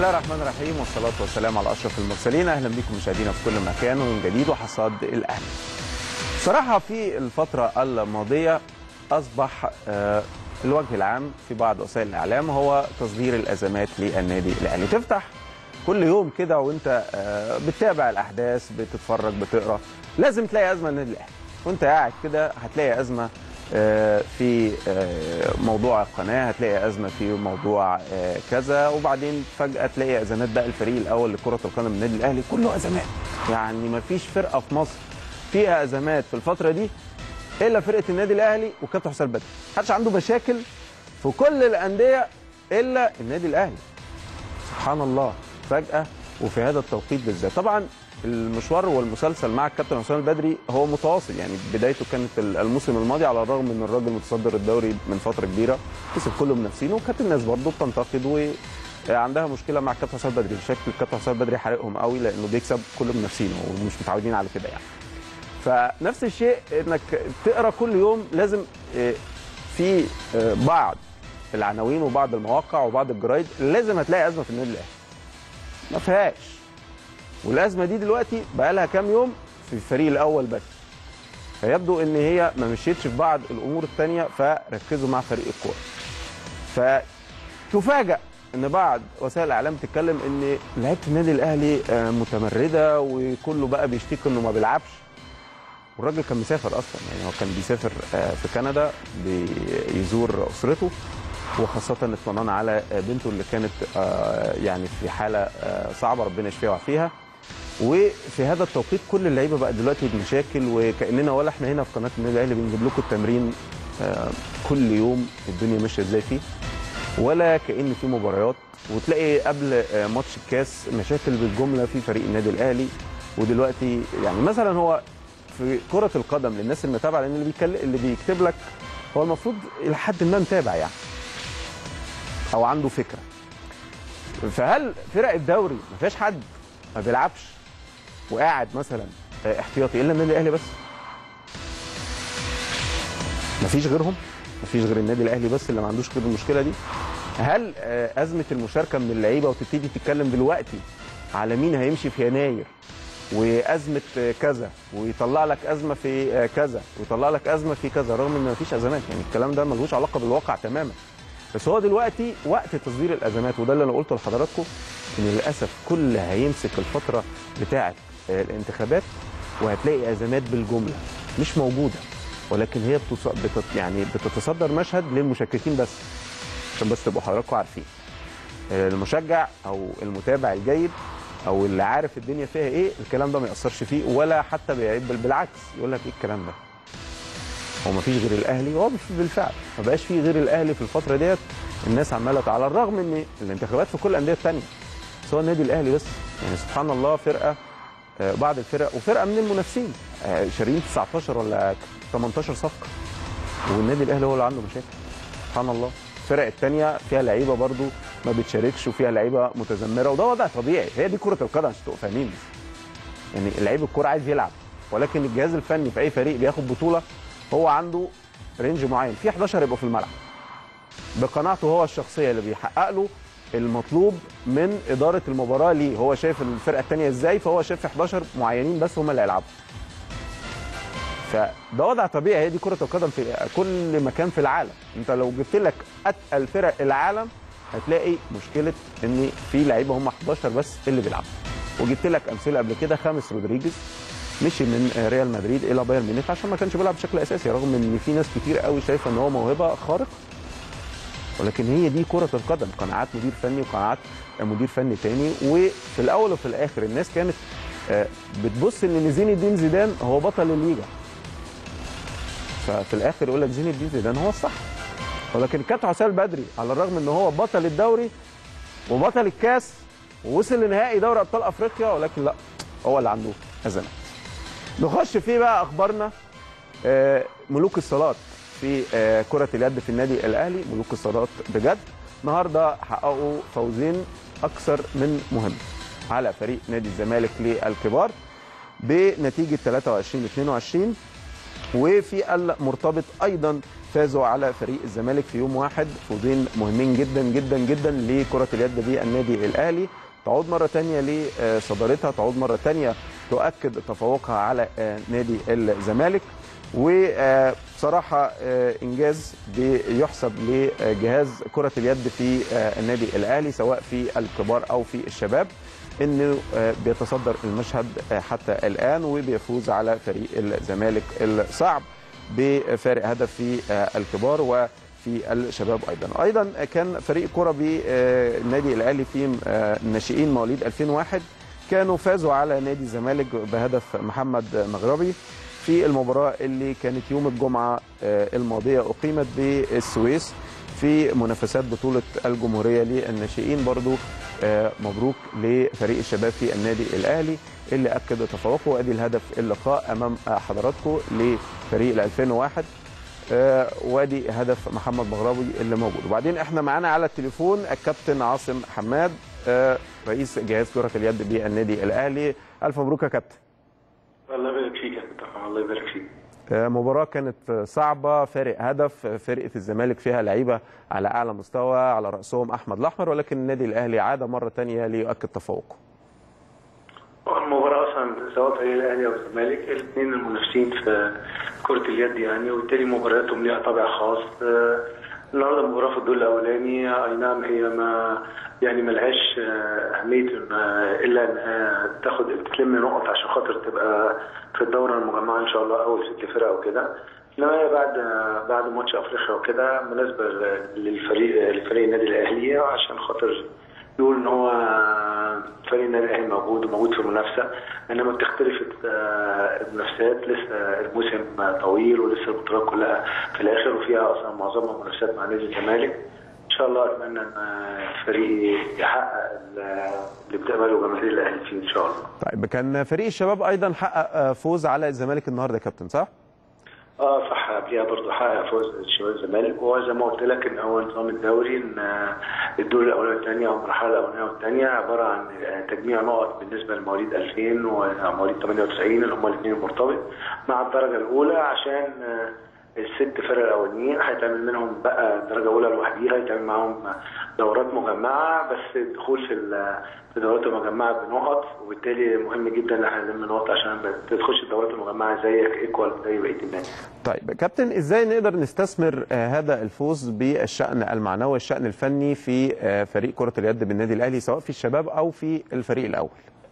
الله الرحمن الرحيم والصلاة والسلام على أشرف المرسلين أهلا بكم مشاهدينا في كل مكان ومن جديد وحصاد الأهلي صراحة في الفترة الماضية أصبح آه، الوجه العام في بعض وسائل الإعلام هو تصدير الأزمات للنادي الأهلي تفتح كل يوم كده وانت آه، بتتابع الأحداث بتتفرج بتقرأ لازم تلاقي أزمة للنادي الأهلي وانت قاعد كده هتلاقي أزمة آه، في آه، موضوع القناه هتلاقي ازمه في موضوع آه، كذا وبعدين فجاه تلاقي ازمات بقى الفريق الاول لكره القدم النادي الاهلي كله ازمات يعني ما فيش فرقه في مصر فيها ازمات في الفتره دي الا فرقه النادي الاهلي وكابتن حسام بدري محدش عنده مشاكل في كل الانديه الا النادي الاهلي سبحان الله فجاه وفي هذا التوقيت بالذات طبعا المشوار والمسلسل مع الكابتن حسام البدري هو متواصل يعني بدايته كانت الموسم الماضي على الرغم من الراجل متصدر الدوري من فتره كبيره كسب كل منافسينه وكانت الناس برضه بتنتقد وعندها مشكله مع الكابتن حسام البدري شكل الكابتن حسام البدري حارقهم قوي لانه بيكسب كل منافسينه ومش متعودين على كده يعني فنفس الشيء انك تقرا كل يوم لازم آه، في آه، بعض العناوين وبعض المواقع وبعض الجرايد لازم هتلاقي ازمه في النادي الاهلي ما فيهاش والازمه دي دلوقتي بقى لها كام يوم في الفريق الاول بس فيبدو ان هي ما مشيتش في بعض الامور الثانيه فركزوا مع فريق الكوره فتفاجأ ان بعض وسائل الاعلام بتتكلم ان لعيبه النادي الاهلي آه، متمرده وكله بقى بيشتكي انه ما بيلعبش والراجل كان مسافر اصلا يعني هو كان بيسافر آه، في كندا بيزور اسرته وخاصة اطمئنان على آه، بنته اللي كانت آه، يعني في حالة آه، صعبة ربنا يشفيها ويعافيها وفي هذا التوقيت كل اللعيبه بقى دلوقتي بمشاكل وكاننا ولا احنا هنا في قناه النادي الاهلي بنجيب لكم التمرين آه، كل يوم الدنيا ماشيه ازاي فيه ولا كان في مباريات وتلاقي قبل آه، ماتش الكاس مشاكل بالجمله في فريق النادي الاهلي ودلوقتي يعني مثلا هو في كره القدم للناس المتابعه لان اللي بيكلم اللي بيكتب لك هو المفروض الى حد ما متابع يعني او عنده فكره فهل فرق الدوري ما فيهاش حد ما بيلعبش وقاعد مثلا آه، احتياطي الا النادي الاهلي بس مفيش غيرهم مفيش غير النادي الاهلي بس اللي ما عندوش غير المشكله دي هل آه، ازمه المشاركه من اللعيبه وتبتدي تتكلم دلوقتي على مين هيمشي في يناير وازمه آه، كذا ويطلع لك ازمه في آه، كذا ويطلع لك ازمه في كذا رغم ان مفيش ازمات يعني الكلام ده ملوش علاقه بالواقع تماما بس هو دلوقتي وقت تصدير الازمات وده اللي انا قلته لحضراتكم ان للاسف كل هيمسك الفتره بتاعه آه، الانتخابات وهتلاقي ازمات بالجمله مش موجوده ولكن هي بتص... بتت... يعني بتتصدر مشهد للمشككين بس عشان بس تبقوا حضراتكم عارفين آه، المشجع او المتابع الجيد او اللي عارف الدنيا فيها ايه الكلام ده ما ياثرش فيه ولا حتى بيعيب بل بالعكس يقول لك ايه الكلام ده هو ما فيش غير الاهلي هو بالفعل ما بقاش فيه غير الاهلي في الفتره ديت الناس عماله على الرغم ان الانتخابات في كل الانديه الثانيه بس هو النادي الاهلي بس يعني سبحان الله فرقه آه، بعض الفرق وفرقه من المنافسين آه، شاريين 19 ولا 18 صفقه والنادي الاهلي هو اللي عنده مشاكل سبحان الله الفرق الثانيه فيها لعيبه برضو ما بتشاركش وفيها لعيبه متذمره وده وضع طبيعي هي دي كره القدم عشان تبقوا فاهمين يعني لعيب الكوره عايز يلعب ولكن الجهاز الفني في اي فريق بياخد بطوله هو عنده رينج معين في 11 يبقوا في الملعب بقناعته هو الشخصيه اللي بيحقق له المطلوب من اداره المباراه ليه هو شايف الفرقه الثانيه ازاي فهو شايف 11 معينين بس هم اللي هيلعبوا فده وضع طبيعي هي دي كره القدم في كل مكان في العالم انت لو جبت لك اتقل فرق العالم هتلاقي مشكله ان في لعيبه هم 11 بس اللي بيلعبوا وجبت لك امثله قبل كده خامس رودريجيز مشي من ريال مدريد الى بايرن ميونخ عشان ما كانش بيلعب بشكل اساسي رغم ان في ناس كتير قوي شايفه ان هو موهبه خارقه ولكن هي دي كره القدم قناعات مدير فني وقناعات مدير فني تاني وفي الاول وفي الاخر الناس كانت آه، بتبص ان زين الدين زيدان هو بطل الليجا ففي الاخر يقول لك زين الدين زيدان هو الصح ولكن الكابتن حسام البدري على الرغم ان هو بطل الدوري وبطل الكاس ووصل لنهائي دوري ابطال افريقيا ولكن لا هو اللي عنده ازمات نخش في بقى اخبارنا آه، ملوك الصالات في آه، كرة اليد في النادي الأهلي ملوك الصالات بجد النهارده حققوا فوزين أكثر من مهم على فريق نادي الزمالك للكبار بنتيجة 23 22 وفي المرتبط ايضا فازوا على فريق الزمالك في يوم واحد فوزين مهمين جدا جدا جدا لكره اليد بالنادي الاهلي تعود مره ثانيه لصدارتها تعود مره ثانيه تؤكد تفوقها على نادي الزمالك وبصراحه انجاز بيحسب لجهاز كره اليد في النادي الاهلي سواء في الكبار او في الشباب انه بيتصدر المشهد حتى الان وبيفوز على فريق الزمالك الصعب بفارق هدف في الكبار وفي الشباب ايضا ايضا كان فريق كره بالنادي الاهلي في الناشئين مواليد 2001 كانوا فازوا على نادي الزمالك بهدف محمد مغربي في المباراه اللي كانت يوم الجمعه الماضيه اقيمت بالسويس في منافسات بطوله الجمهوريه للناشئين برضو مبروك لفريق الشباب في النادي الاهلي اللي اكد تفوقه وادي الهدف اللقاء امام حضراتكم لفريق ال 2001 وادي هدف محمد مغربي اللي موجود وبعدين احنا معانا على التليفون الكابتن عاصم حماد رئيس جهاز كره اليد بالنادي الاهلي الف مبروك يا كابتن الله يبارك فيك يا كابتن الله يبارك فيك مباراة كانت صعبة فارق هدف فرقة الزمالك فيها لعيبة على أعلى مستوى على رأسهم أحمد الأحمر ولكن النادي الأهلي عاد مرة ثانية ليؤكد تفوقه المباراة أصلا سواء فريق الأهلي أو الزمالك الاثنين المنافسين في كرة اليد يعني وبالتالي مبارياتهم ليها طابع خاص النهارده المباراة في الدور الأولاني أي نعم هي ما يعني ملهاش أهمية إلا إنها تاخد تلم نقط عشان خاطر تبقى في الدورة المجمعة إن شاء الله أول ست فرق وكده انما هي بعد بعد ماتش افريقيا وكده مناسبه للفريق لفريق النادي الاهلي عشان خاطر يقول ان هو فريق النادي الاهلي موجود وموجود في المنافسه انما بتختلف المنافسات لسه الموسم طويل ولسه البطولات كلها في الاخر وفيها اصلا معظمها منافسات مع نادي الزمالك ان شاء الله اتمنى ان الفريق يحقق اللي بتقبله جماهير الاهلي فيه ان شاء الله. طيب كان فريق الشباب ايضا حقق فوز على الزمالك النهارده يا كابتن صح؟ اه صح قبلها برضه حقق فوز شباب الزمالك وهو زي ما قلت لك ان هو نظام الدوري ان الدور الاولاني والثانيه او المرحله الاولانيه والثانيه عباره عن تجميع نقط بالنسبه لمواليد 2000 ومواليد 98 اللي هم الاثنين المرتبط مع الدرجه الاولى عشان الست فرق الاولانيين هيتعمل منهم بقى درجه اولى لوحديها يتعمل معاهم دورات مجمعه بس الدخول في في الدورات المجمعه بنقط وبالتالي مهم جدا ان احنا نلم نقط عشان تخش الدورات المجمعه زيك ايكوال زي بقيه الناس. طيب كابتن ازاي نقدر نستثمر هذا الفوز بالشان المعنوي الشان الفني في فريق كره اليد بالنادي الاهلي سواء في الشباب او في الفريق الاول؟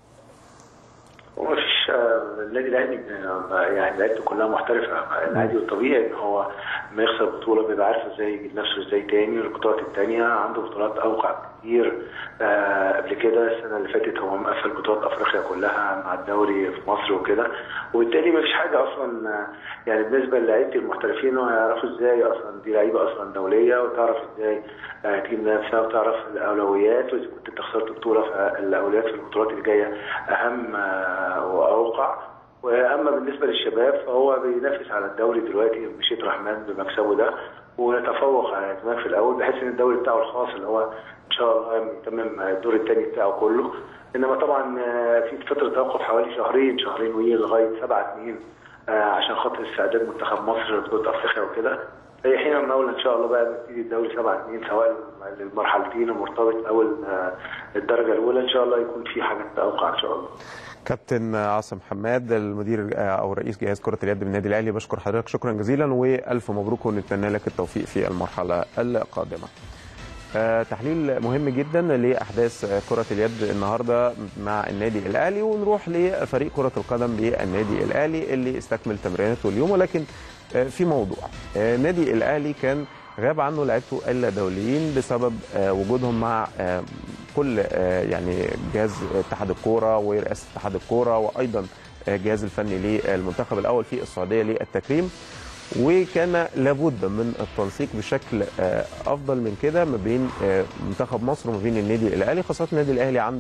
مفيش النادي الاهلي يعني لعيبته كلها محترفه العادي والطبيعي ان هو لما يخسر بطوله بيبقى عارف ازاي يجيب نفسه ازاي تاني البطولات الثانيه عنده بطولات اوقع كتير آه قبل كده السنه اللي فاتت هو مقفل بطولات افريقيا كلها مع الدوري في مصر وكده وبالتالي مفيش حاجه اصلا يعني بالنسبه للعيبه المحترفين يعرفوا ازاي اصلا دي لعيبه اصلا دوليه وتعرف ازاي آه تجيب نفسها وتعرف الاولويات واذا كنت انت خسرت بطوله فالاولويات في البطولات اللي جايه اهم آه واوقع واما بالنسبه للشباب فهو بينافس على الدوري دلوقتي بشيت رحمن بمكسبه ده ويتفوق على الاعتماد في الاول بحيث ان الدوري بتاعه الخاص اللي هو ان شاء الله يتمم الدور الثاني بتاعه كله انما طبعا في فتره توقف حوالي شهرين شهرين وهي لغايه 7 2 عشان خاطر استعداد منتخب مصر لبطوله افريقيا وكده هي حين المولى ان شاء الله بقى نبتدي الدوري 7 2 سواء للمرحلتين المرتبط او الدرجه الاولى ان شاء الله يكون في حاجه توقع ان شاء الله. كابتن عاصم حماد المدير او رئيس جهاز كره اليد بالنادي الاهلي بشكر حضرتك شكرا جزيلا والف مبروك ونتمنى لك التوفيق في المرحله القادمه. آه تحليل مهم جدا لاحداث كره اليد النهارده مع النادي الاهلي ونروح لفريق كره القدم بالنادي الاهلي اللي استكمل تمريناته اليوم ولكن آه في موضوع آه النادي الاهلي كان غاب عنه لعيبته الدوليين بسبب وجودهم مع كل يعني جهاز اتحاد الكوره ورئاسه اتحاد الكوره وايضا الجهاز الفني للمنتخب الاول في السعوديه للتكريم وكان لابد من التنسيق بشكل افضل من كده ما بين منتخب مصر وما بين النادي الاهلي خاصه النادي الاهلي عنده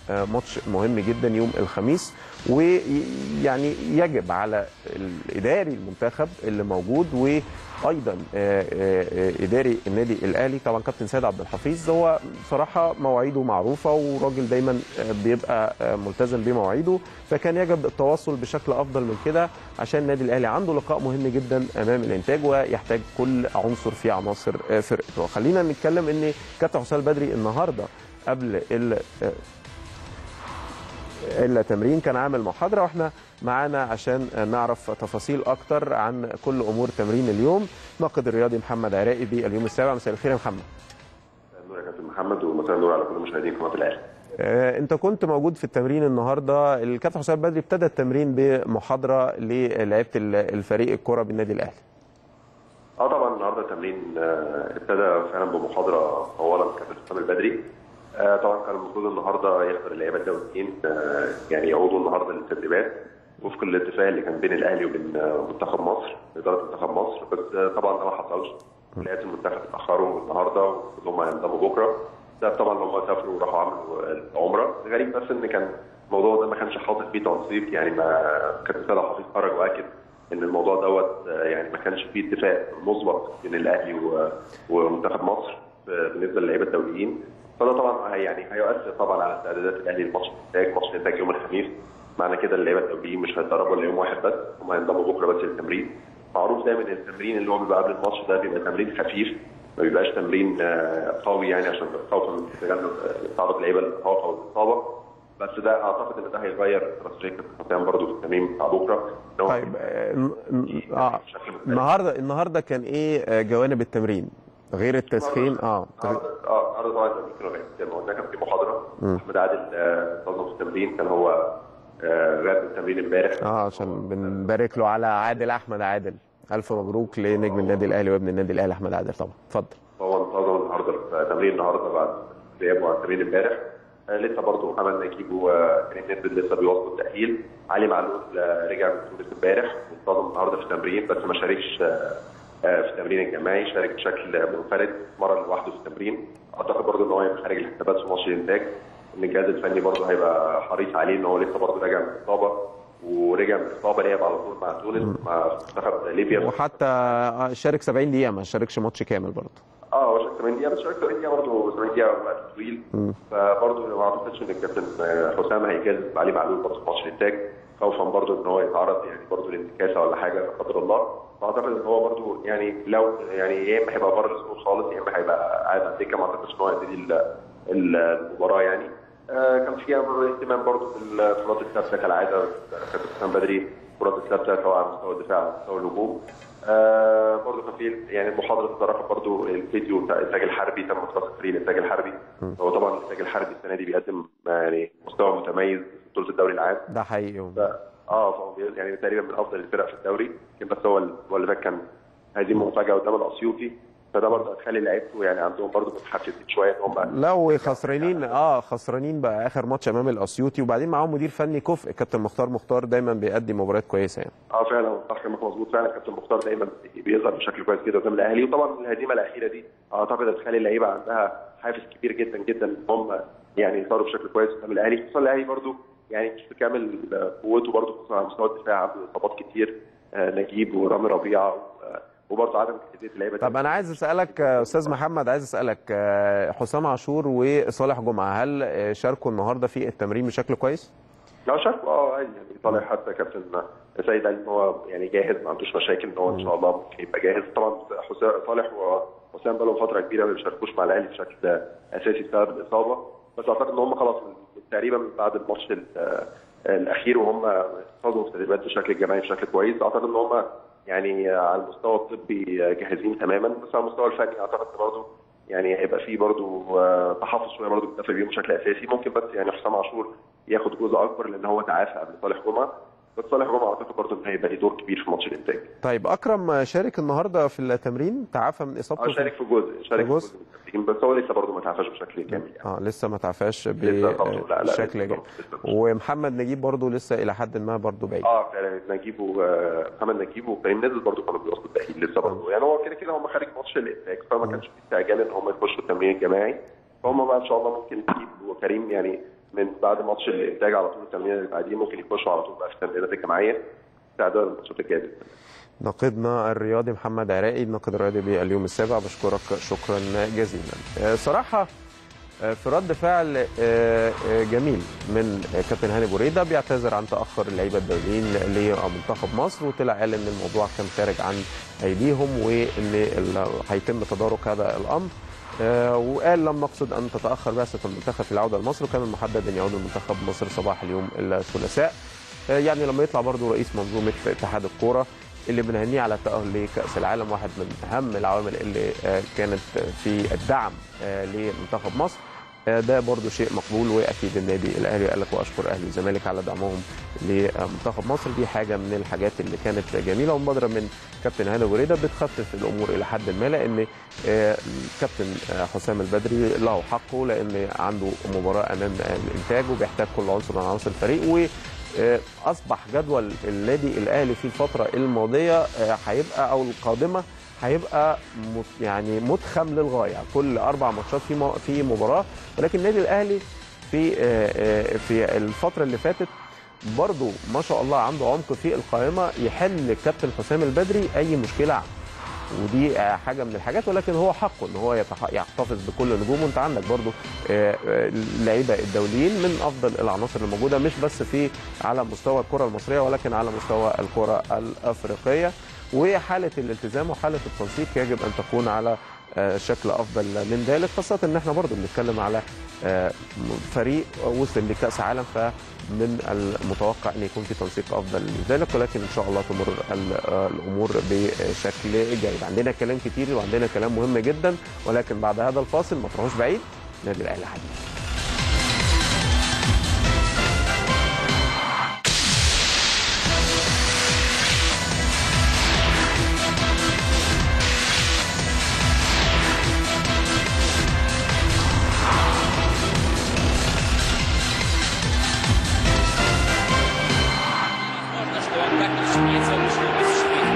آه، ماتش مهم جدا يوم الخميس ويعني يجب على الاداري المنتخب اللي موجود وايضا آه، آه، اداري النادي الاهلي طبعا كابتن سيد عبد الحفيظ هو بصراحه مواعيده معروفه وراجل دايما آه، بيبقى آه، ملتزم بمواعيده فكان يجب التواصل بشكل افضل من كده عشان النادي الاهلي عنده لقاء مهم جدا امام الانتاج ويحتاج كل عنصر في عناصر آه، فرقته خلينا نتكلم ان كابتن حسام البدري النهارده قبل ال آه، التمرين كان عامل محاضره واحنا معانا عشان نعرف تفاصيل اكتر عن كل امور تمرين اليوم ناقد الرياضي محمد عراقي باليوم السابع مساء الخير يا محمد النور يا كابتن محمد ومساء النور على كل مشاهدين قناه الاهلي. آه، انت كنت موجود في التمرين النهارده الكابتن حسام بدري ابتدى التمرين بمحاضره للعيبه الفريق الكره بالنادي الاهلي اه طبعا النهارده التمرين آه، ابتدى فعلا بمحاضره اولا كابتن حسام البدري. آه، طبعا كان المفروض النهارده يحضر اللعيبه الدوليين آه، يعني يعودوا النهارده للتدريبات وفق الاتفاق اللي كان بين الاهلي وبين آه، منتخب مصر اداره منتخب مصر بس آه، طبعا ده ما حصلش. لقيت المنتخب اتاخروا النهارده وهم هينضموا بكره. ده طبعا هم سافروا وراحوا عملوا العمره غريب بس ان كان الموضوع ده ما كانش حاطط فيه تنسيق يعني ما كابتن سيد عبد الحفيظ خرج واكد ان الموضوع دوت آه، يعني ما كانش فيه اتفاق مسبق بين الاهلي و- ومنتخب مصر آه، بالنسبه للعيبه الدوليين فده طبعا هي- يعني هيؤثر طبعا على استعدادات الاهلي لماتش الانتاج ماتش الانتاج يوم الخميس معنى كده اللعيبه الدوليين مش هيتدربوا الا يوم واحد بس هم هينضموا بكره بس للتمرين معروف دايما ان التمرين اللي هو بيبقى قبل الماتش ده بيبقى تمرين خفيف ما بيبقاش تمرين آه، قوي يعني عشان خوفا من تجنب آه، تعرض اللعيبه للاصابه او الاصابه بس ده اعتقد ان ده هيغير استراتيجيه كابتن حسام برضه في التمرين بتاع بكره إن هو طيب آه، ن- ن- اه النهارده النهارده كان ايه آه، جوانب التمرين غير التسخين اه النهارده اه النهارده طبعا التمرين كانوا زي ما قلنا كان في محاضره احمد عادل آه، نظم في التمرين كان هو آه، غاب من التمرين امبارح اه عشان بنبارك له على عادل احمد عادل الف مبروك لنجم النادي الاهلي وابن النادي الاهلي احمد عادل طبعا اتفضل هو انتظم النهارده في تمرين النهارده بعد غيابه عن التمرين امبارح آه، لسه برضه محمد نجيب وكريم نزل لسه بيواصلوا التاهيل علي معلول آه، رجع من تونس امبارح وانتظم النهارده في التمرين بس ما شاركش آه، آه، في التمرين الجماعي شارك بشكل منفرد مرن لوحده في التمرين اعتقد برضه ان هو هيبقى خارج الحسابات في ماتش الانتاج ان الجهاز الفني برضه هيبقى حريص عليه ان هو لسه برضه راجع من الاصابه ورجع من الاصابه لعب على طول مع تونس مع منتخب ليبيا وحتى آه، شارك 70 دقيقه ما شاركش ماتش كامل برضه اه هو شارك 80 دقيقه بس شارك 80 دقيقه برضه 80 دقيقه وقت طويل فبرضه ما اعتقدش ان الكابتن آه، حسام هيجازف علي معلول برضه في ماتش الانتاج خوفا برضه ان هو يتعرض يعني برضه لانتكاسه ولا حاجه لا قدر الله فاعتقد ان هو برضه يعني لو يعني يا اما هيبقى بره السكور خالص يا اما هيبقى قاعد على الدكه ما اعتقدش ان هو هيبتدي ال- ال- المباراه يعني آه، كان فيها برضه اهتمام برضه بالكرات الثابته كالعاده كابتن حسام بدري الكرات الثابته سواء على مستوى الدفاع او مستوى الهجوم آه برضه كان في يعني محاضره تطرقت برضه الفيديو بتاع الانتاج الحربي تم اختصاص فريق الانتاج الحربي هو طبعا الانتاج الحربي السنه دي بيقدم يعني مستوى متميز في بطوله الدوري العام ده حقيقي ف- اه فهو بي- يعني تقريبا من افضل الفرق في الدوري يمكن بس هو ال- هو اللي فات كان هزيمه مفاجاه قدام الاسيوطي فده برضه هتخلي لعيبته يعني عندهم برضه متحفزين شويه ان هم لا وخسرانين اه خسرانين بقى اخر ماتش امام الاسيوطي وبعدين معاهم مدير فني كفء كابتن مختار مختار دايما بيأدي مباريات كويسه يعني اه فعلا صح كلامك مظبوط فعلا كابتن مختار دايما بيظهر بشكل كويس جدا قدام الاهلي وطبعا الهزيمه الاخيره دي اعتقد هتخلي اللعيبه عندها حافز كبير جدا جدا ان هم يعني يظهروا بشكل كويس قدام الاهلي خصوصا الاهلي برضو يعني مش بكامل قوته برضو خصوصا على مستوى الدفاع عنده اصابات كتير آه، نجيب ورامي ربيعه و- وبرضه عدم جاهزيه اللعيبه طب انا عايز اسالك آه، استاذ محمد عايز اسالك آه، حسام عاشور وصالح جمعه هل آه، شاركوا النهارده في التمرين بشكل كويس؟ لو شاركوا اه عادي يعني طالع حتى كابتن سيد قال ان هو يعني جاهز ما عندوش مشاكل ان هو ان شاء الله ممكن يبقى جاهز طبعا حسام صالح وحسام بقى لهم فتره كبيره ما بيشاركوش مع الاهلي بشكل اساسي بسبب الاصابه بس اعتقد ان هم خلاص من- تقريبا من بعد الماتش ال- الاخير وهم اتصابوا في التدريبات بشكل جماعي بشكل كويس اعتقد ان هم يعني على المستوى الطبي جاهزين تماما بس على المستوى الفني اعتقد ان برضه يعني هيبقى فيه برضه آه، تحفظ شويه برضه بالدفع بيهم بشكل اساسي ممكن بس يعني حسام عاشور ياخد جزء اكبر لان هو تعافى قبل صالح جمعه بس صالح جمعه اعتقد برضه ان هيبقى ليه دور كبير في ماتش الانتاج طيب اكرم شارك النهارده في التمرين تعافى من اصابته اه في- شارك في جزء شارك في في جزء؟ جزء من التمرين بس هو لسه برضه ما تعافاش بشكل كامل يعني اه لسه ما تعافاش ب- لسه طبعاً. لا، لا، بشكل لسه جيد طبعاً. لسه. ومحمد نجيب برضه لسه الى حد ما برضه بعيد اه فعلا نجيب ومحمد نجيب وكريم نزل برضه كانوا بيوصلوا التاهيل لسه برضه يعني هو كده كده هم خارج ماتش الانتاج فما كانش في استعجال ان هم يخشوا التمرين الجماعي فهم بقى ان شاء الله ممكن نجيب وكريم يعني من بعد ماتش الانتاج على طول التمرين اللي بعديه ممكن يخشوا على طول بقى في التمرينات الجماعيه استعداد للماتشات الجايه ناقدنا الرياضي محمد عراقي الناقد الرياضي باليوم السابع بشكرك شكرا جزيلا آه، صراحه آه، في رد فعل آه، آه، جميل من آه، كابتن هاني بوريده بيعتذر عن تاخر اللعيبه الدوليين لمنتخب مصر وطلع قال ان الموضوع كان خارج عن ايديهم وان ال- هيتم تدارك هذا الامر آه، وقال لم نقصد ان تتاخر بعثه المنتخب في العوده لمصر وكان المحدد ان يعود المنتخب مصر صباح اليوم الثلاثاء آه، يعني لما يطلع برضو رئيس منظومه اتحاد الكوره اللي بنهنيه على التأهل لكأس العالم واحد من أهم العوامل اللي آه، كانت في الدعم آه، لمنتخب مصر آه، ده برضو شيء مقبول واكيد النادي الاهلي قال لك واشكر اهلي الزمالك على دعمهم لمنتخب مصر دي حاجه من الحاجات اللي كانت جميله ومبادره من كابتن هاني بريده بتخفف الامور الى حد ما لان آه، الكابتن آه، حسام البدري له حقه لان عنده مباراه امام الانتاج وبيحتاج كل عنصر من عناصر الفريق و آه، اصبح جدول النادي الاهلي في الفتره الماضيه آه، هيبقى او القادمه هيبقى مت- يعني متخم للغايه كل اربع ماتشات في م- في مباراه ولكن النادي الاهلي في آه، آه، في الفتره اللي فاتت برضو ما شاء الله عنده عمق في القائمه يحل الكابتن حسام البدري اي مشكله عنده ودي آه، حاجه من الحاجات ولكن هو حقه ان هو يتح- يحتفظ بكل نجومه انت عندك برضو آه، آه، اللعيبه الدوليين من افضل العناصر الموجوده مش بس في على مستوى الكره المصريه ولكن على مستوى الكره الافريقيه وحاله الالتزام وحاله التنسيق يجب ان تكون على آه، شكل افضل من ذلك خاصه ان احنا برضو بنتكلم على آه، فريق وصل لكاس عالم فمن المتوقع ان يكون في تنسيق افضل من ذلك ولكن ان شاء الله تمر ال- آه، الامور بشكل جيد عندنا كلام كتير وعندنا كلام مهم جدا ولكن بعد هذا الفاصل ما تروحوش بعيد نادي الاهلي حديث Возможно, что он как не шпиц, он ушел без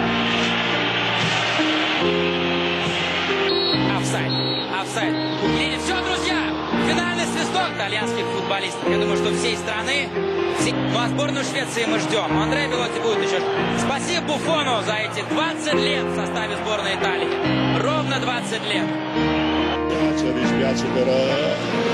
шпиц. Офсайд. Офсайд. И все, друзья. Финальный свисток итальянских футболистов. Я думаю, что всей страны. все- Ну а сборную Швеции мы ждем. Андрей Белоти будет еще. Спасибо Буфону за эти 20 лет в составе сборной Италии. Ровно 20 лет. dispiace, dispiace per, eh,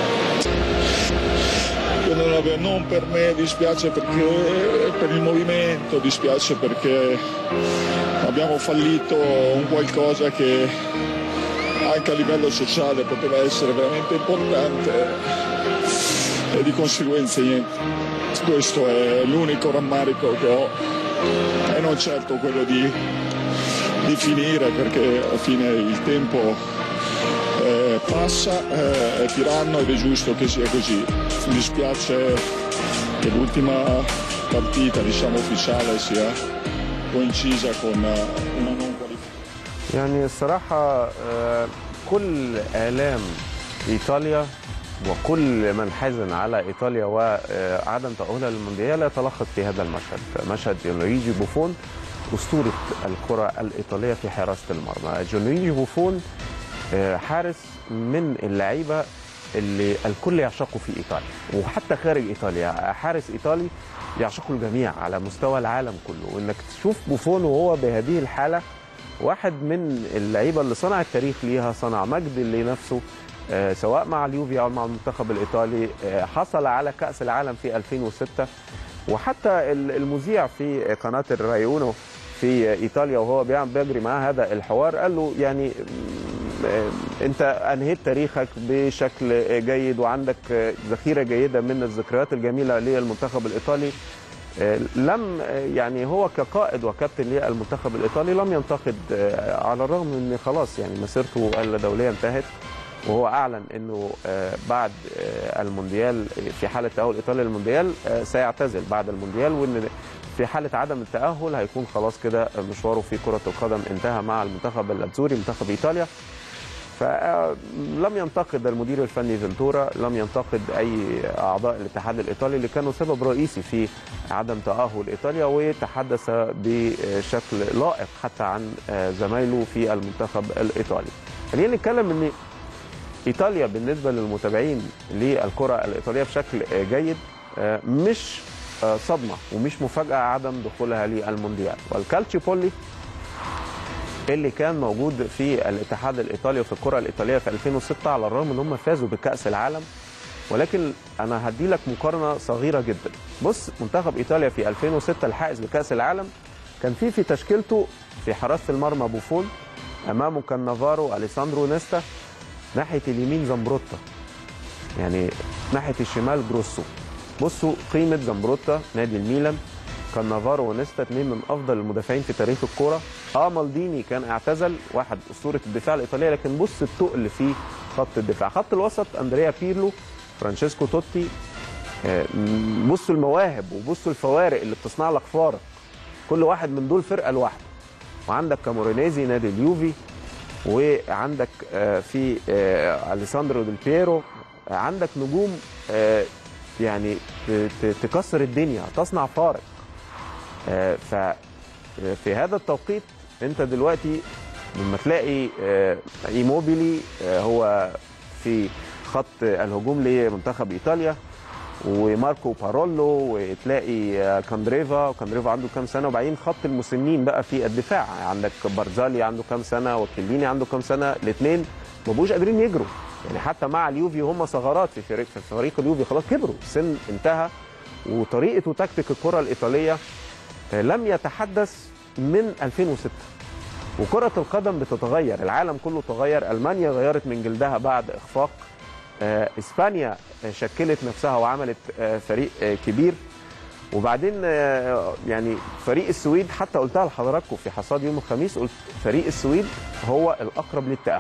per non, aver- non per me, dispiace perché, per il movimento, dispiace perché abbiamo fallito un qualcosa che anche a livello sociale poteva essere veramente importante e di conseguenza niente. Questo è l'unico rammarico che ho e non certo quello di, di finire perché alla fine il tempo eh, passa, eh, è tiranno ed è giusto che sia così. Mi dispiace che l'ultima partita diciamo ufficiale sia coincisa con eh, una non qualificazione. يعني الصراحة آه، كل آلام إيطاليا وكل من حزن على إيطاليا وعدم تأهلها للمونديال يتلخص في هذا المشهد مشهد جونلويجي بوفون أسطورة الكرة الإيطالية في حراسة المرمى جونلويجي بوفون آه، حارس من اللعيبة اللي الكل يعشقه في إيطاليا وحتى خارج إيطاليا حارس إيطالي يعشقه الجميع على مستوى العالم كله وإنك تشوف بوفون وهو بهذه الحالة واحد من اللعيبه اللي صنع التاريخ ليها صنع مجد لنفسه آه، سواء مع اليوفي او مع المنتخب الايطالي آه، حصل على كاس العالم في 2006 وحتى ال- المذيع في قناه الرايونو في ايطاليا وهو بيعمل بيجري معاه هذا الحوار قال له يعني م- آه، انت انهيت تاريخك بشكل جيد وعندك آه، ذخيره جيده من الذكريات الجميله للمنتخب الايطالي آه، لم آه، يعني هو كقائد وكابتن للمنتخب الايطالي لم ينتقد آه، على الرغم ان خلاص يعني مسيرته الدوليه انتهت وهو اعلن انه آه، بعد آه، المونديال في حاله تاهل ايطاليا للمونديال آه، سيعتزل بعد المونديال وان في حاله عدم التاهل هيكون خلاص كده مشواره في كره القدم انتهى مع المنتخب الاتزوري منتخب ايطاليا فلم ينتقد المدير الفني فينتورا لم ينتقد اي اعضاء الاتحاد الايطالي اللي كانوا سبب رئيسي في عدم تاهل ايطاليا وتحدث بشكل لائق حتى عن زمايله في المنتخب الايطالي خلينا نتكلم ان ايطاليا بالنسبه للمتابعين للكره الايطاليه بشكل آه، جيد آه، مش آه، صدمه ومش مفاجاه عدم دخولها للمونديال والكالتشيبولي اللي كان موجود في الاتحاد الايطالي وفي الكره الايطاليه في 2006 على الرغم ان هم فازوا بكاس العالم ولكن انا هدي لك مقارنه صغيره جدا بص منتخب ايطاليا في 2006 الحائز بكاس العالم كان في في تشكيلته في حراسه المرمى بوفون امامه كان نافارو اليساندرو نيستا ناحيه اليمين زمبروتا يعني ناحيه الشمال جروسو بصوا قيمه زمبروتا نادي الميلان كان نافارو ونيستا اثنين من افضل المدافعين في تاريخ الكوره اه مالديني كان اعتزل واحد اسطوره الدفاع الايطاليه لكن بص التقل في خط الدفاع خط الوسط اندريا بيرلو فرانشيسكو توتي آه، م- بصوا المواهب وبصوا الفوارق اللي بتصنع لك فارق كل واحد من دول فرقه لوحده وعندك كامورينيزي نادي اليوفي وعندك آه، في آه، اليساندرو ديل بيرو آه، عندك نجوم آه، يعني ت- ت- تكسر الدنيا تصنع فارق آه، ف في هذا التوقيت انت دلوقتي لما تلاقي آه، ايموبيلي آه، هو في خط الهجوم لمنتخب ايطاليا وماركو بارولو وتلاقي آه، كاندريفا وكاندريفا عنده كام سنه وبعدين خط المسنين بقى في الدفاع عندك بارزالي عنده كام سنه وكليني عنده كام سنه الاثنين ما بقوش قادرين يجروا يعني حتى مع اليوفي هم ثغرات في فريق في فريق اليوفي خلاص كبروا السن انتهى وطريقه وتكتيك الكره الايطاليه آه، لم يتحدث من 2006 وكرة القدم بتتغير العالم كله تغير ألمانيا غيرت من جلدها بعد إخفاق آه، إسبانيا آه، شكلت نفسها وعملت آه، فريق آه، كبير وبعدين آه، يعني فريق السويد حتى قلتها لحضراتكم في حصاد يوم الخميس قلت فريق السويد هو الأقرب للتأهل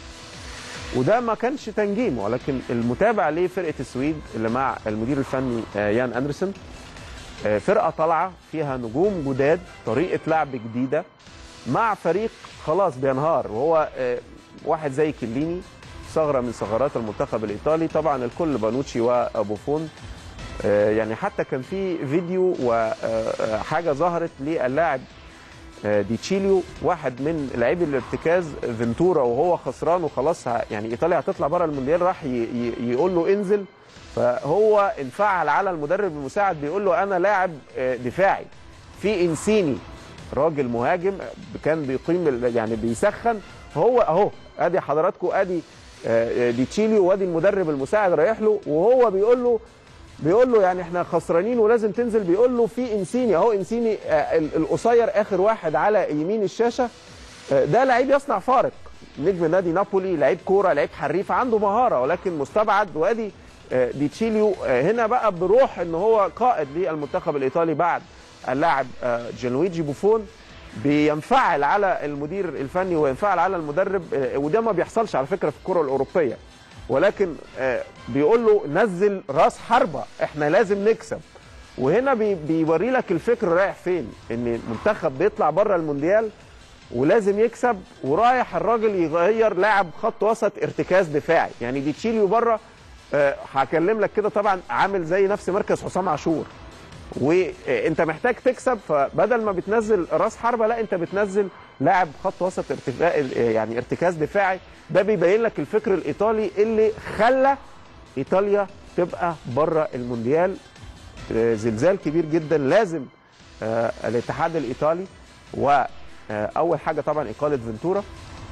وده ما كانش تنجيم ولكن المتابع لفرقة السويد اللي مع المدير الفني آه، يان أندرسون آه، فرقه طالعه فيها نجوم جداد طريقه لعب جديده مع فريق خلاص بينهار وهو آه، واحد زي كليني ثغره من ثغرات المنتخب الايطالي طبعا الكل بانوتشي وبوفون آه، يعني حتى كان في فيديو وحاجه ظهرت للاعب آه، ديتشيليو واحد من لاعبي الارتكاز فينتورا وهو خسران وخلاص ه- يعني ايطاليا هتطلع بره المونديال راح ي- ي- يقول له انزل فهو انفعل على المدرب المساعد بيقول له انا لاعب آه، دفاعي في انسيني راجل مهاجم كان بيقيم ال- يعني بيسخن هو اهو ادي حضراتكم ادي آه، آه، ديتشيليو وادي المدرب المساعد رايح له وهو بيقول له بيقول له يعني احنا خسرانين ولازم تنزل بيقول له في انسيني اهو انسيني آه، ال- القصير اخر واحد على يمين الشاشه آه، ده لعيب يصنع فارق نجم نادي نابولي لعيب كوره لعيب حريف عنده مهاره ولكن مستبعد وادي آه، ديتشيليو آه، هنا بقى بروح ان هو قائد للمنتخب الايطالي بعد اللاعب آه، جانويجي بوفون بينفعل على المدير الفني وينفعل على المدرب آه، وده ما بيحصلش على فكره في الكره الاوروبيه ولكن آه، بيقول له نزل راس حربه احنا لازم نكسب وهنا بي- بيوري لك الفكر رايح فين ان المنتخب بيطلع بره المونديال ولازم يكسب ورايح الراجل يغير لاعب خط وسط ارتكاز دفاعي يعني دي تشيليو بره آه، هكلم لك كده طبعا عامل زي نفس مركز حسام عاشور وانت محتاج تكسب فبدل ما بتنزل راس حربه لا انت بتنزل لاعب خط وسط ارتفاع يعني ارتكاز دفاعي ده بيبين لك الفكر الايطالي اللي خلى ايطاليا تبقى بره المونديال آه، زلزال كبير جدا لازم آه، الاتحاد الايطالي واول حاجه طبعا اقاله فينتورا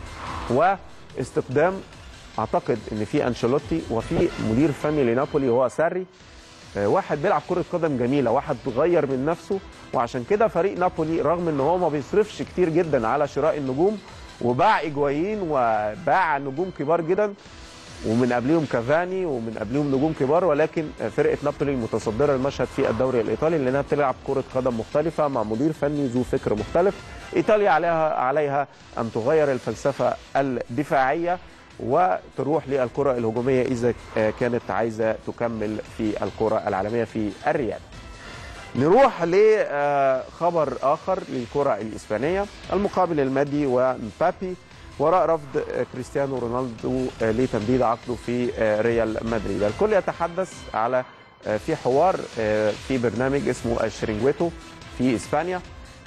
واستقدام اعتقد ان في انشيلوتي وفي مدير فني لنابولي هو ساري آه، واحد بيلعب كره قدم جميله واحد غير من نفسه وعشان كده فريق نابولي رغم ان هو ما بيصرفش كتير جدا على شراء النجوم وباع اجوايين وباع نجوم كبار جدا ومن قبلهم كافاني ومن قبلهم نجوم كبار ولكن فرقه نابولي متصدره المشهد في الدوري الايطالي لانها بتلعب كره قدم مختلفه مع مدير فني ذو فكر مختلف ايطاليا عليها عليها ان تغير الفلسفه الدفاعيه وتروح للكره الهجوميه اذا كانت عايزه تكمل في الكره العالميه في الرياض نروح لخبر اخر للكره الاسبانيه المقابل المادي ومبابي وراء رفض كريستيانو رونالدو لتمديد عقده في ريال مدريد الكل يتحدث على في حوار في برنامج اسمه الشرينجويتو في اسبانيا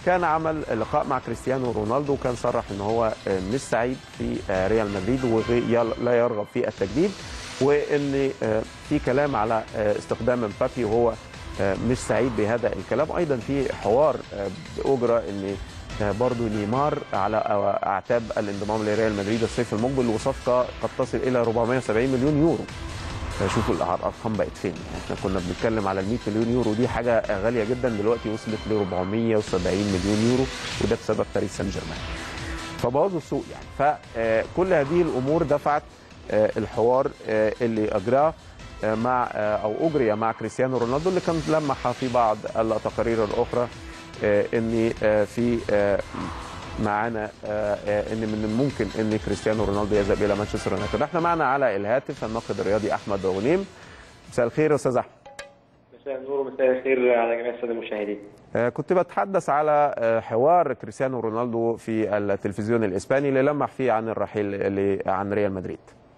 كان عمل لقاء مع كريستيانو رونالدو وكان صرح ان هو آه، مش سعيد في آه، ريال مدريد ولا يرغب في التجديد وان آه، في كلام على آه، استخدام مبابي وهو آه، مش سعيد بهذا الكلام ايضا في حوار آه، اجرى ان آه، برضو نيمار على آه، اعتاب الانضمام لريال مدريد الصيف المقبل وصفقه قد تصل الى 470 مليون يورو شوفوا الارقام بقت فين يعني احنا كنا بنتكلم على ال 100 مليون يورو دي حاجه غاليه جدا دلوقتي وصلت ل 470 مليون يورو وده بسبب باريس سان جيرمان فبوظوا السوق يعني فكل هذه الامور دفعت آه، الحوار آه، اللي اجراه آه، مع آه، او اجري مع كريستيانو رونالدو اللي كان لمح في بعض التقارير الاخرى آه، ان آه، في آه، معانا آه، آه، ان من الممكن ان كريستيانو رونالدو يذهب الى مانشستر يونايتد احنا معنا على الهاتف الناقد الرياضي احمد غنيم مساء الخير يا استاذ احمد مساء النور ومساء الخير على جميع الساده المشاهدين. آه، كنت بتحدث على آه، حوار كريستيانو رونالدو في التلفزيون الاسباني اللي لمح فيه عن الرحيل اللي عن ريال مدريد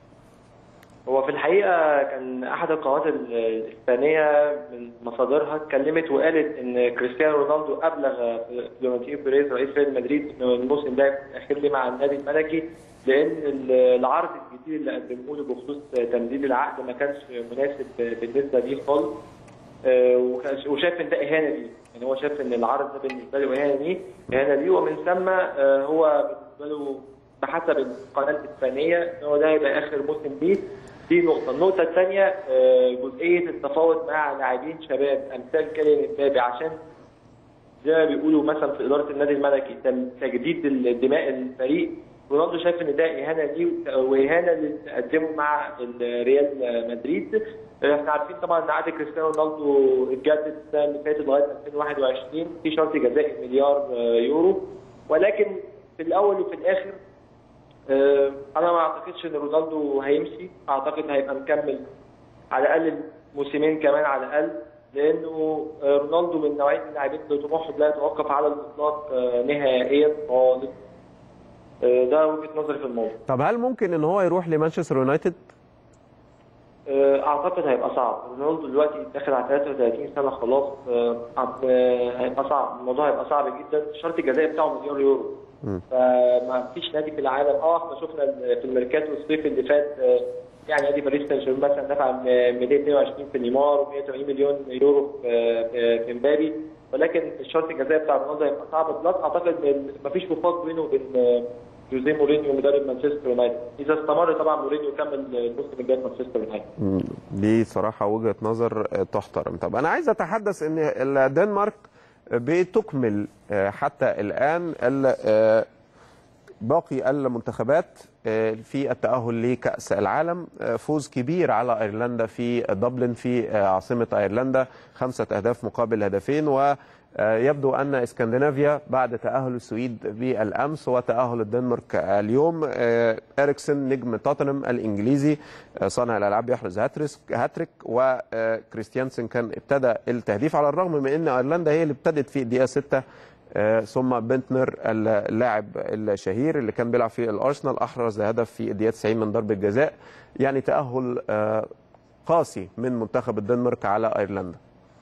هو في الحقيقه كان احد القنوات ال- الاسبانيه من مصادرها اتكلمت وقالت ان كريستيانو رونالدو ابلغ فلورنتينو بيريز رئيس ريال مدريد انه الموسم ده يكون الاخير ليه مع النادي الملكي لان ال- العرض الجديد اللي قدموه له بخصوص تمديد العقد ما كانش مناسب بالنسبه ليه خالص آه، وكان- وشاف ان ده اهانه ليه يعني هو شاف ان العرض ده بالنسبه له اهانه ليه اهانه ليه ومن ثم آه، هو بالنسبه له بحسب القناه الاسبانيه ان هو ده هيبقى اخر موسم ليه دي نقطه، النقطه الثانيه جزئيه التفاوض مع لاعبين شباب امثال كيليان امبابي عشان زي ما بيقولوا مثلا في اداره النادي الملكي تم- تجديد الدماء الفريق رونالدو شايف ان ده اهانه ليه واهانه اللي تقدمه مع ريال مدريد احنا عارفين طبعا ان عقد كريستيانو رونالدو اتجدد السنه اللي فاتت لغايه 2021 في شرط جزائي مليار يورو ولكن في الاول وفي الاخر آه، انا ما اعتقدش ان رونالدو هيمشي اعتقد هيبقى مكمل على الاقل موسمين كمان على الاقل لانه آه، رونالدو من نوعيه اللاعبين اللي طموحه لا يتوقف على الاطلاق آه، نهائيا خالص آه، ده وجهه نظري في الموضوع طب هل ممكن ان هو يروح لمانشستر يونايتد آه، اعتقد هيبقى صعب رونالدو دلوقتي داخل على 33 سنه خلاص آه، آه، هيبقى صعب الموضوع هيبقى صعب جدا الشرط الجزائي بتاعه مليار يورو فما فيش نادي في العالم اه احنا شفنا في الميركاتو الصيف اللي فات آه، يعني نادي باريس سان جيرمان مثلا دفع 222 في نيمار و180 مليون يورو في في- في مبابي ولكن الشرط الجزائي بتاع رونالدو هيبقى صعب بلس اعتقد ان مفيش وفاق بينه وبين آه، جوزيه مورينيو مدرب مانشستر يونايتد اذا استمر طبعا مورينيو يكمل الموسم الجاي في مانشستر يونايتد مم، دي صراحة وجهة نظر آه، تحترم طب أنا عايز أتحدث أن الدنمارك بتكمل آه، حتى الآن ال- آه، باقي المنتخبات آه، في التأهل لكأس العالم آه، فوز كبير على أيرلندا في دبلن في آه، عاصمة أيرلندا خمسة أهداف مقابل هدفين ويبدو أن اسكندنافيا بعد تأهل السويد بالأمس وتأهل الدنمارك اليوم آه، إريكسن نجم توتنهام الإنجليزي آه، صانع الألعاب يحرز هاتريس- هاتريك وكريستيانسن كان ابتدى التهديف على الرغم من أن أيرلندا هي اللي ابتدت في الدقيقة 6 آه، ثم بنتنر اللاعب الشهير اللي كان بيلعب في الارسنال احرز هدف في الدقيقه 90 من ضربه جزاء يعني تاهل آه، قاسي من منتخب الدنمارك على ايرلندا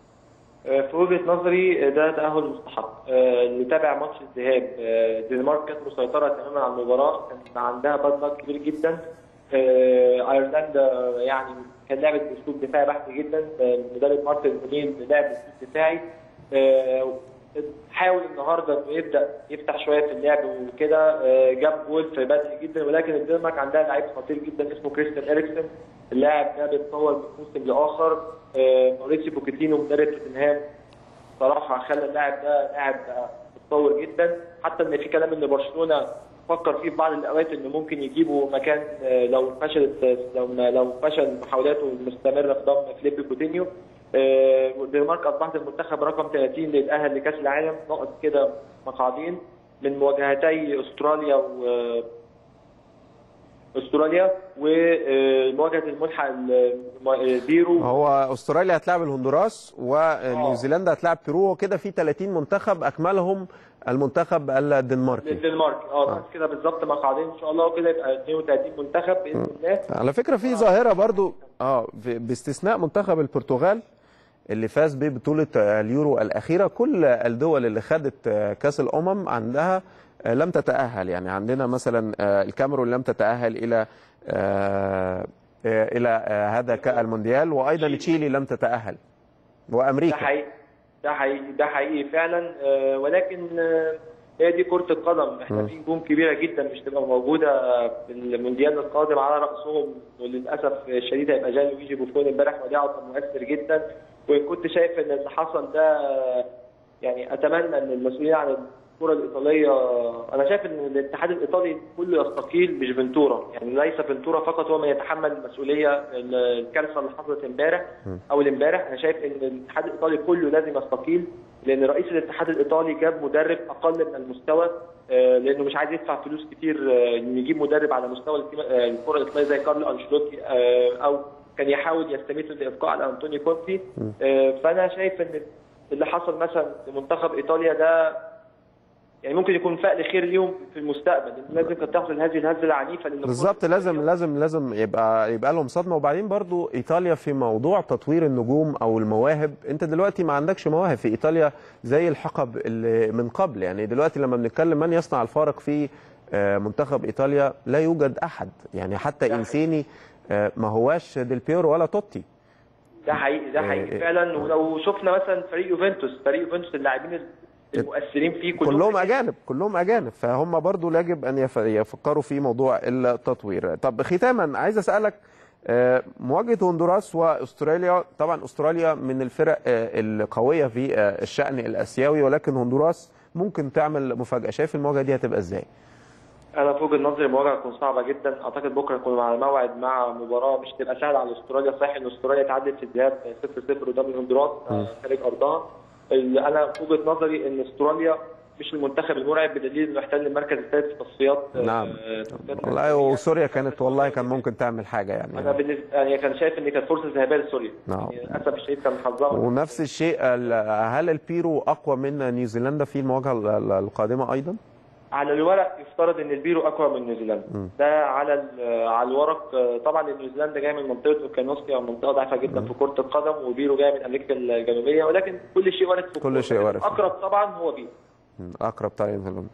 في وجهه نظري ده تاهل مستحق آه، اللي تابع ماتش الذهاب آه، الدنمارك كانت مسيطره تماما على المباراه كان عندها باد لك كبير جدا آه، ايرلندا يعني كان لعبت باسلوب دفاعي بحت جدا آه، المدرب مارتن اونيل لعب باسلوب دفاعي آه، حاول النهارده انه يبدا يفتح شويه في اللعب وكده آه، جاب جول في بدري جدا ولكن الدنمارك عندها لعيب خطير جدا اسمه كريستيان اريكسن اللاعب ده بيتطور من موسم لاخر آه، موريسيو بوكيتينو مدرب توتنهام صراحه خلى اللاعب ده لاعب متطور جدا حتى ان في كلام ان برشلونه فكر فيه في بعض الاوقات انه ممكن يجيبوا مكان آه، لو فشلت لو لو فشل محاولاته المستمره في ضم فليبي كوتينيو آه، الدنمارك اصبحت المنتخب رقم 30 للأهل لكاس العالم ناقص كده مقعدين من مواجهتي استراليا و استراليا ومواجهه الملحق البيرو هو استراليا هتلاعب الهندوراس ونيوزيلندا هتلاعب بيرو وكده في 30 منتخب اكملهم المنتخب الدنماركي للدنمارك اه بس كده بالظبط مقعدين ان شاء الله وكده يبقى 32 منتخب باذن الله على فكره في ظاهره برضو اه في- باستثناء منتخب البرتغال اللي فاز ببطوله آه، اليورو الاخيره كل الدول اللي خدت آه، كاس الامم عندها آه، لم تتاهل يعني عندنا مثلا آه، الكاميرون لم تتاهل الى آه، آه، الى آه، هذا كأس المونديال وايضا تشيلي لم تتاهل ده وامريكا حقيقي ده حقيقي ده حقيقي فعلا آه، ولكن آه، هي دي كرة القدم احنا في نجوم كبيرة جدا مش تبقى موجودة في المونديال القادم على رأسهم وللأسف الشديد هيبقى جان لويجي بوفون امبارح وديعه كان مؤثر جدا وكنت شايف ان اللي حصل ده آه، يعني اتمنى ان المسؤولين عن الكرة الإيطالية أنا شايف إن الاتحاد الإيطالي كله يستقيل مش فنتورا يعني ليس فنتورا فقط هو من يتحمل المسؤولية الكارثة اللي حصلت امبارح أول امبارح أنا شايف إن الاتحاد الإيطالي كله لازم يستقيل لأن رئيس الاتحاد الإيطالي جاب مدرب أقل من المستوى آه، لأنه مش عايز يدفع فلوس كتير آه، إنه يجيب مدرب على مستوى الكرة آه، الكرة الإيطالية زي كارلو أنشيلوتي آه، أو كان يحاول يستميت الإبقاء على أنطونيو كونتي آه، فأنا شايف إن اللي حصل مثلا لمنتخب إيطاليا ده يعني ممكن يكون فعل خير ليهم في المستقبل لأن لازم كانت تحصل هذه الهزه العنيفه لان بالظبط لازم لازم لازم يبقى يبقى لهم صدمه وبعدين برضو ايطاليا في موضوع تطوير النجوم او المواهب انت دلوقتي ما عندكش مواهب في ايطاليا زي الحقب اللي من قبل يعني دلوقتي لما بنتكلم من يصنع الفارق في آه، منتخب ايطاليا لا يوجد احد يعني حتى انسيني آه، ما هواش ديل بيرو ولا توتي ده حقيقي ده حقيقي آه، فعلا ولو شفنا مثلا فريق يوفنتوس فريق يوفنتوس اللاعبين المؤثرين فيه كلهم كلهم اجانب كلهم اجانب فهم برضو يجب ان يف- يفكروا في موضوع التطوير طب ختاما عايز اسالك آه، مواجهه هندوراس واستراليا طبعا استراليا من الفرق آه، القويه في آه، الشان الاسيوي ولكن هندوراس ممكن تعمل مفاجاه شايف المواجهه دي هتبقى ازاي انا في وجهه نظري المواجهه هتكون صعبه جدا اعتقد بكره نكون على موعد مع مباراه مش تبقى سهله على استراليا صحيح ان استراليا تعادلت في الذهاب 0-0 قدام الهندوراس آه، خارج ارضها ال- انا في وجهه نظري ان استراليا مش المنتخب المرعب بدليل انه احتل المركز الثالث في تصفيات آه، نعم. تصفيات والله العالمية. وسوريا كانت والله كان ممكن تعمل حاجه انا يعني بالنسبه يعني كان شايف ان كانت فرصه ذهبيه لسوريا نعم. يعني للاسف الشديد كان حظها ونفس الشيء ال- هل البيرو اقوى من نيوزيلندا في المواجهه ال- ال- القادمه ايضا على الورق يفترض ان البيرو اقوى من نيوزيلندا ده على ال- على الورق آه، طبعا نيوزيلندا جايه من منطقه اوكيانوسكيا منطقه ضعيفه جدا في كره القدم وبيرو جايه من امريكا الجنوبيه ولكن كل شيء وارد في كل الكورة. شيء وارد. اقرب طبعا هو بيرو اقرب طريق لهم.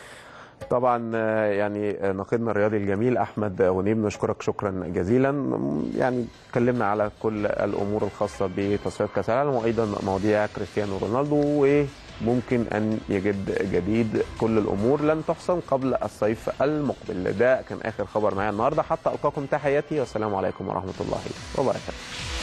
طبعا آه، يعني آه، ناقدنا الرياضي الجميل احمد غنيم نشكرك شكرا جزيلا م- يعني اتكلمنا على كل الامور الخاصه بتصفيات كاس العالم وايضا مواضيع كريستيانو رونالدو وممكن ان يجد جديد كل الامور لن تحسم قبل الصيف المقبل ده كان اخر خبر معايا النهارده حتى القاكم تحياتي والسلام عليكم ورحمه الله وبركاته